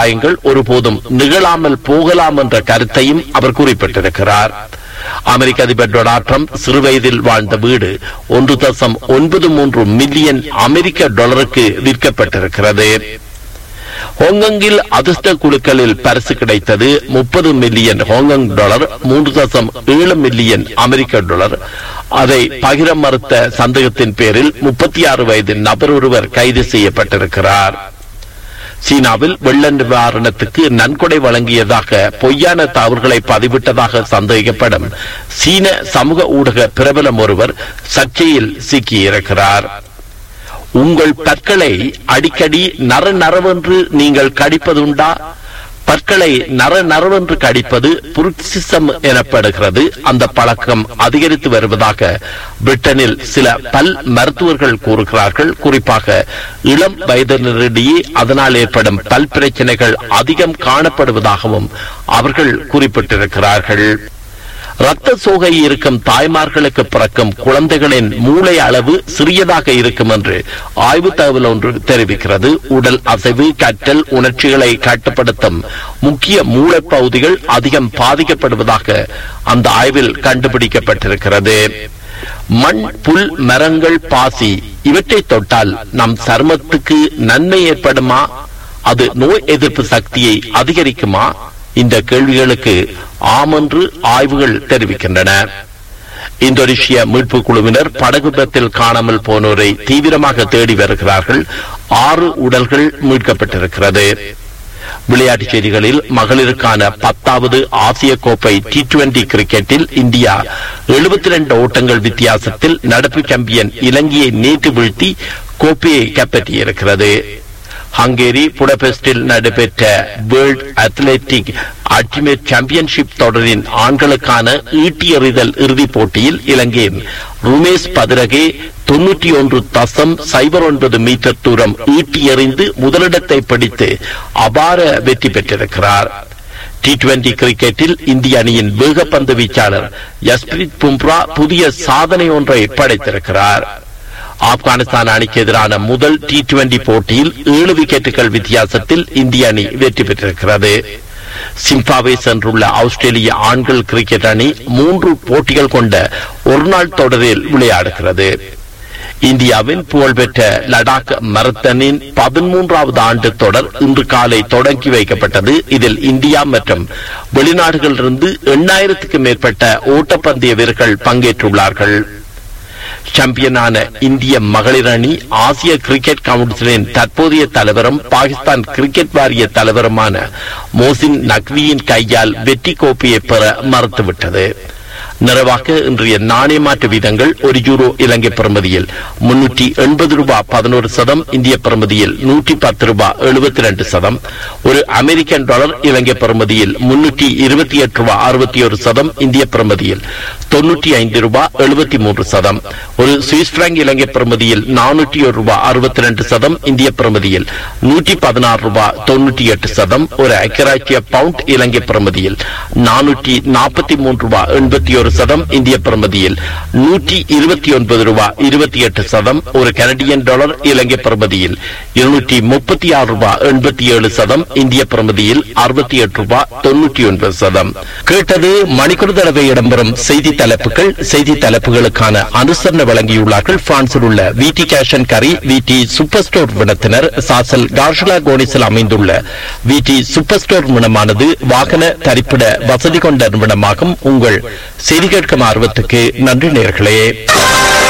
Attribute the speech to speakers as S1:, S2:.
S1: அபாயங்கள் ஒருபோதும் நிகழாமல் போகலாம் என்ற கருத்தையும் அவர் குறிப்பிட்டிருக்கிறார் அமெரிக்க அதிபர் டொனால்ட் ட்ரம்ப் சிறுவயதில் வாழ்ந்த வீடு ஒன்று தசம் ஒன்பது மூன்று மில்லியன் அமெரிக்க டாலருக்கு விற்கப்பட்டிருக்கிறது ஹாங்காங்கில் அதிர்ஷ்ட குழுக்களில் பரிசு கிடைத்தது முப்பது மில்லியன் ஹாங்காங் டாலர் மூன்று தசம் ஏழு மில்லியன் அமெரிக்க டாலர் அதை பகிர மறுத்த சந்தேகத்தின் பேரில் முப்பத்தி ஆறு வயது நபர் ஒருவர் கைது செய்யப்பட்டிருக்கிறார் சீனாவில் வெள்ள நிவாரணத்துக்கு நன்கொடை வழங்கியதாக பொய்யான தவறுகளை பதிவிட்டதாக சந்தேகிக்கப்படும் சீன சமூக ஊடக பிரபலம் ஒருவர் சர்ச்சையில் சிக்கியிருக்கிறார் உங்கள் பற்களை அடிக்கடி நர நரவென்று நீங்கள் கடிப்பதுண்டா பற்களை நர நரவென்று கடிப்பது புருக்சிசம் எனப்படுகிறது அந்த பழக்கம் அதிகரித்து வருவதாக பிரிட்டனில் சில பல் மருத்துவர்கள் கூறுகிறார்கள் குறிப்பாக இளம் வயதினரிடையே அதனால் ஏற்படும் பல் பிரச்சனைகள் அதிகம் காணப்படுவதாகவும் அவர்கள் குறிப்பிட்டிருக்கிறார்கள் ரத்த சோகை இருக்கும் தாய்மார்களுக்கு பிறக்கும் குழந்தைகளின் மூளை அளவு சிறியதாக இருக்கும் என்று ஆய்வு தகவல் ஒன்று தெரிவிக்கிறது உடல் அசைவு கற்றல் உணர்ச்சிகளை கட்டுப்படுத்தும் முக்கிய மூளைப் பகுதிகள் அதிகம் பாதிக்கப்படுவதாக அந்த ஆய்வில் கண்டுபிடிக்கப்பட்டிருக்கிறது மண் புல் மரங்கள் பாசி இவற்றை தொட்டால் நம் சருமத்துக்கு நன்மை ஏற்படுமா அது நோய் எதிர்ப்பு சக்தியை அதிகரிக்குமா இந்த கேள்விகளுக்கு ஆமென்று ஆய்வுகள் தெரிவிக்கின்றன இந்தோனேஷிய மீட்பு குழுவினர் படகு விபத்தில் காணாமல் போனோரை தீவிரமாக தேடி வருகிறார்கள் ஆறு உடல்கள் மீட்கப்பட்டிருக்கிறது விளையாட்டுச் செய்திகளில் மகளிருக்கான பத்தாவது ஆசிய கோப்பை டி டுவெண்டி கிரிக்கெட்டில் இந்தியா எழுபத்தி ரெண்டு ஓட்டங்கள் வித்தியாசத்தில் நடப்பு சாம்பியன் இலங்கையை நேற்று வீழ்த்தி கோப்பையை கைப்பற்றியிருக்கிறது ஹங்கேரி புடபெஸ்டில் நடைபெற்ற வேர்ல்ட் அத்லெட்டிக் அல்டிமேட் சாம்பியன்ஷிப் தொடரின் ஆண்களுக்கான ஈட்டி எறிதல் இறுதிப் போட்டியில் இலங்கையின் ருமேஷ் பதிரகே தொன்னூற்றி ஒன்று தசம் சைபர் ஒன்பது மீட்டர் தூரம் ஈட்டி எறிந்து முதலிடத்தை பிடித்து அபார வெற்றி பெற்றிருக்கிறார் டி டுவெண்டி கிரிக்கெட்டில் இந்திய அணியின் வேகப்பந்து வீச்சாளர் யஸ்பிரித் பும்ரா புதிய சாதனை ஒன்றை படைத்திருக்கிறார் ஆப்கானிஸ்தான் அணிக்கு எதிரான முதல் டி டுவெண்டி போட்டியில் ஏழு விக்கெட்டுகள் வித்தியாசத்தில் இந்திய அணி வெற்றி பெற்றிருக்கிறது சிம்பாவே சென்றுள்ள ஆஸ்திரேலிய ஆண்கள் கிரிக்கெட் அணி மூன்று போட்டிகள் கொண்ட ஒருநாள் தொடரில் விளையாடுகிறது இந்தியாவின் புகழ்பெற்ற லடாக் மரத்தனின் பதிமூன்றாவது ஆண்டு தொடர் இன்று காலை தொடங்கி வைக்கப்பட்டது இதில் இந்தியா மற்றும் வெளிநாடுகளிலிருந்து எண்ணாயிரத்துக்கு மேற்பட்ட ஓட்டப்பந்தய வீரர்கள் பங்கேற்றுள்ளார்கள் சாம்பியனான இந்திய மகளிர் அணி ஆசிய கிரிக்கெட் கவுன்சிலின் தற்போதைய தலைவரும் பாகிஸ்தான் கிரிக்கெட் வாரிய தலைவருமான மோசின் நக்வியின் கையால் வெற்றி கோப்பையை பெற மறுத்துவிட்டது நிறைவாக இன்றைய நாணய மாற்று வீதங்கள் ஒரு யூரோ இலங்கை பிரமதியில் முன்னூற்றி எண்பது ரூபாய் பதினோரு சதம் இந்திய பிரமதியில் நூற்றி பத்து ரூபாய் எழுபத்தி ரெண்டு சதம் ஒரு அமெரிக்கன் டாலர் இலங்கை பிரமதியில் முன்னூற்றி இருபத்தி எட்டு ரூபாய் அறுபத்தி ஒரு சதம் இந்திய பிரமதியில் தொன்னூற்றி ஐந்து ரூபாய் எழுபத்தி மூன்று சதம் ஒரு சுவிஸ் பிராங்க் இலங்கை பிரமதியில் நானூற்றி ஒரு ரூபாய் அறுபத்தி ரெண்டு சதம் இந்திய பிரமதியில் நூற்றி பதினாறு ரூபாய் தொன்னூற்றி எட்டு சதம் ஒரு ஐக்கியராட்சிய பவுண்ட் இலங்கை பிரமதியில் நானூற்றி நாற்பத்தி மூன்று ரூபாய் எண்பத்தி ஒரு சதம் இந்திய பிரமதியில் நூற்றி இருபத்தி ஒன்பது ரூபாய் இருபத்தி எட்டு சதம் ஒரு கனடியன் டாலர் இலங்கை பிரமதியில் இருநூற்றி முப்பத்தி ஆறு ரூபாய் எண்பத்தி ஏழு சதம் இந்திய பிரமதியில் அறுபத்தி எட்டு ரூபாய் தொன்னூற்றி ஒன்பது சதம் கேட்டது மணிக்கூர் தடவை இடம்பெறும் செய்தி தலைப்புகள் செய்தி தலைப்புகளுக்கான அனுசரணை வழங்கியுள்ளார்கள் பிரான்சில் உள்ள விடி கேஷன் கரி விடி சூப்பர் ஸ்டோர் வினத்தினர் சாசல் டார்ஷலா கோனிஸில் அமைந்துள்ள விடி சூப்பர் ஸ்டோர் வினமானது வாகன தரிப்பிட வசதி கொண்ட நிறுவனமாகும் உங்கள் செய்தி கேட்கும் ஆர்வத்துக்கு நன்றி நேர்களே